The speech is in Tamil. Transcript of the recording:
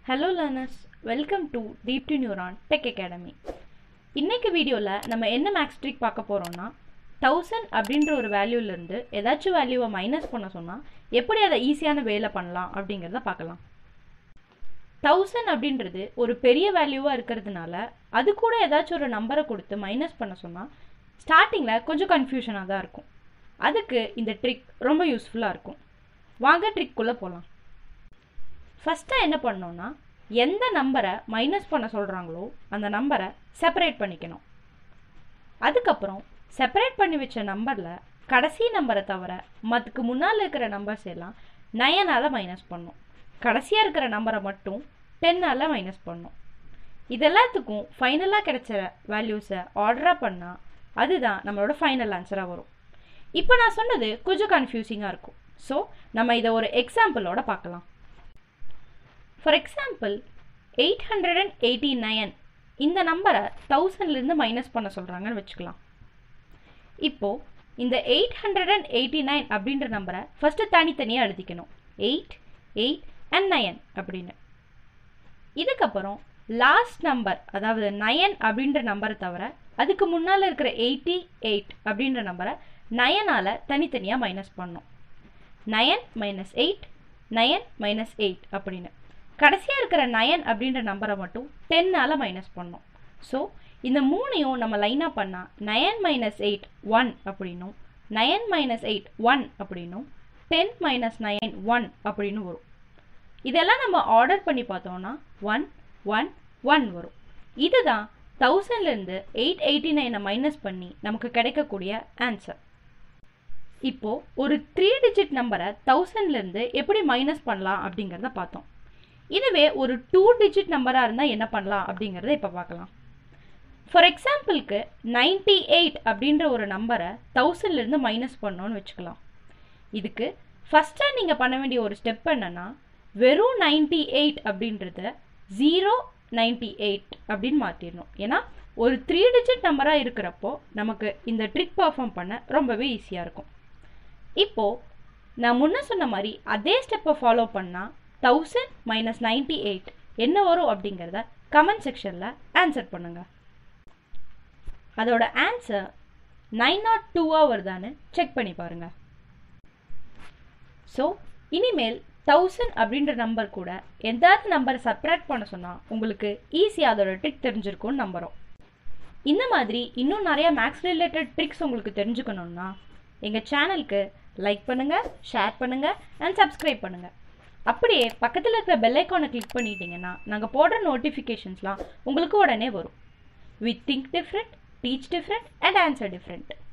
hello learners welcome to deep to neuron tech academy இன்னைக்கு வீடியோவில் நம்ம என்ன மேக்ஸ் ட்ரிக் பார்க்க போகிறோம்னா தௌசண்ட் அப்படின்ற ஒரு வேல்யூலேருந்து ஏதாச்சும் வேல்யூவை மைனஸ் பண்ண சொன்னால் எப்படி அதை ஈஸியான வேலை பண்ணலாம் அப்படிங்கிறத பார்க்கலாம் தௌசண்ட் அப்படின்றது ஒரு பெரிய வேல்யூவாக இருக்கிறதுனால அது கூட ஏதாச்சும் ஒரு நம்பரை கொடுத்து மைனஸ் பண்ண சொன்னால் ஸ்டார்டிங்கில் கொஞ்சம் கன்ஃபியூஷனாக தான் இருக்கும் அதுக்கு இந்த ட்ரிக் ரொம்ப யூஸ்ஃபுல்லாக இருக்கும் வாங்க ட்ரிக்குள்ளே போகலாம் ஃபஸ்ட்டாக என்ன பண்ணோன்னா எந்த நம்பரை மைனஸ் பண்ண சொல்கிறாங்களோ அந்த நம்பரை செப்பரேட் பண்ணிக்கணும் அதுக்கப்புறம் செப்பரேட் பண்ணி வச்ச நம்பரில் கடைசி நம்பரை தவிர மற்றுக்கு முன்னால் இருக்கிற நம்பர்ஸ் எல்லாம் நயனால் மைனஸ் பண்ணும் கடைசியாக இருக்கிற நம்பரை மட்டும் டென்னால் மைனஸ் பண்ணும் இதெல்லாத்துக்கும் ஃபைனலாக கிடைச்ச வேல்யூஸை ஆர்டராக பண்ணால் அதுதான் நம்மளோட ஃபைனல் ஆன்சராக வரும் இப்போ நான் சொன்னது கொஞ்சம் கன்ஃபியூசிங்காக இருக்கும் ஸோ நம்ம இதை ஒரு எக்ஸாம்பிளோட பார்க்கலாம் for example eight hundred and eighty nine இந்த நம்பரை தௌசண்ட்லேருந்து மைனஸ் பண்ண சொல்கிறாங்கன்னு வச்சுக்கலாம் இப்போது இந்த eight hundred and eighty nine அப்படின்ற நம்பரை ஃபஸ்ட்டு தனித்தனியாக எழுதிக்கணும் எயிட் எயிட் அண்ட் நயன் அப்படின்னு இதுக்கப்புறம் லாஸ்ட் நம்பர் அதாவது நயன் அப்படின்ற நம்பரை தவிர அதுக்கு முன்னால் இருக்கிற எயிட்டி எயிட் அப்படின்ற நம்பரை நயனால் தனித்தனியாக மைனஸ் பண்ணோம் nine minus eight nine minus eight அப்படின்னு கடைசியாக இருக்கிற நயன் அப்படின்ற நம்பரை மட்டும் டென்னால் மைனஸ் பண்ணோம் ஸோ இந்த மூணையும் நம்ம லைனாக பண்ணால் நயன் மைனஸ் எயிட் ஒன் அப்படின்னும் நயன் மைனஸ் எயிட் ஒன் அப்படின்னும் டென் மைனஸ் நயன் ஒன் அப்படின்னு வரும் இதெல்லாம் நம்ம ஆர்டர் பண்ணி பார்த்தோம்னா ஒன் ஒன் ஒன் வரும் இதுதான் தௌசண்ட்லேருந்து எயிட் எயிட்டி நைனை மைனஸ் பண்ணி நமக்கு கிடைக்கக்கூடிய ஆன்சர் இப்போ ஒரு த்ரீ டிஜிட் நம்பரை தௌசண்ட்லேருந்து எப்படி மைனஸ் பண்ணலாம் அப்படிங்கிறத பார்த்தோம் இதுவே ஒரு டூ டிஜிட் நம்பராக இருந்தால் என்ன பண்ணலாம் அப்படிங்கிறத இப்போ பார்க்கலாம் ஃபார் எக்ஸாம்பிளுக்கு நைன்டி எயிட் அப்படின்ற ஒரு நம்பரை தௌசண்ட்லேருந்து மைனஸ் பண்ணோன்னு வச்சுக்கலாம் இதுக்கு ஃபஸ்ட்டாக நீங்கள் பண்ண வேண்டிய ஒரு ஸ்டெப் என்னென்னா வெறும் நைன்டி எயிட் அப்படின்றத ஜீரோ நைன்டி எயிட் அப்படின்னு மாற்றிடணும் ஏன்னா ஒரு த்ரீ டிஜிட் நம்பராக இருக்கிறப்போ நமக்கு இந்த ட்ரிக் பர்ஃபார்ம் பண்ண ரொம்பவே ஈஸியாக இருக்கும் இப்போது நான் முன்ன சொன்ன மாதிரி அதே ஸ்டெப்பை ஃபாலோ பண்ணால் தௌசண்ட் மைனஸ் நைன்டி எயிட் என்ன வரும் அப்படிங்கிறத கமெண்ட் செக்ஷனில் ஆன்சர் பண்ணுங்கள் அதோட ஆன்சர் நைன் நாட் டூவாக வருதான்னு செக் பண்ணி பாருங்கள் ஸோ இனிமேல் தௌசண்ட் அப்படின்ற நம்பர் கூட எதாவது நம்பரை சப்ராக்ட் பண்ண சொன்னால் உங்களுக்கு ஈஸியாக அதோட ட்ரிக் தெரிஞ்சிருக்கும்னு நம்புகிறோம் இந்த மாதிரி இன்னும் நிறைய மேக்ஸ் ரிலேட்டட் ட்ரிக்ஸ் உங்களுக்கு தெரிஞ்சுக்கணுன்னா எங்கள் சேனலுக்கு லைக் பண்ணுங்கள் ஷேர் பண்ணுங்கள் அண்ட் சப்ஸ்கிரைப் பண்ணுங்கள் அப்படியே பக்கத்தில் இருக்கிற பெல் ஐக்கானை கிளிக் பண்ணிட்டீங்கன்னா நாங்கள் போடுற நோட்டிஃபிகேஷன்ஸ்லாம் உங்களுக்கு உடனே வரும் we think different teach different and answer different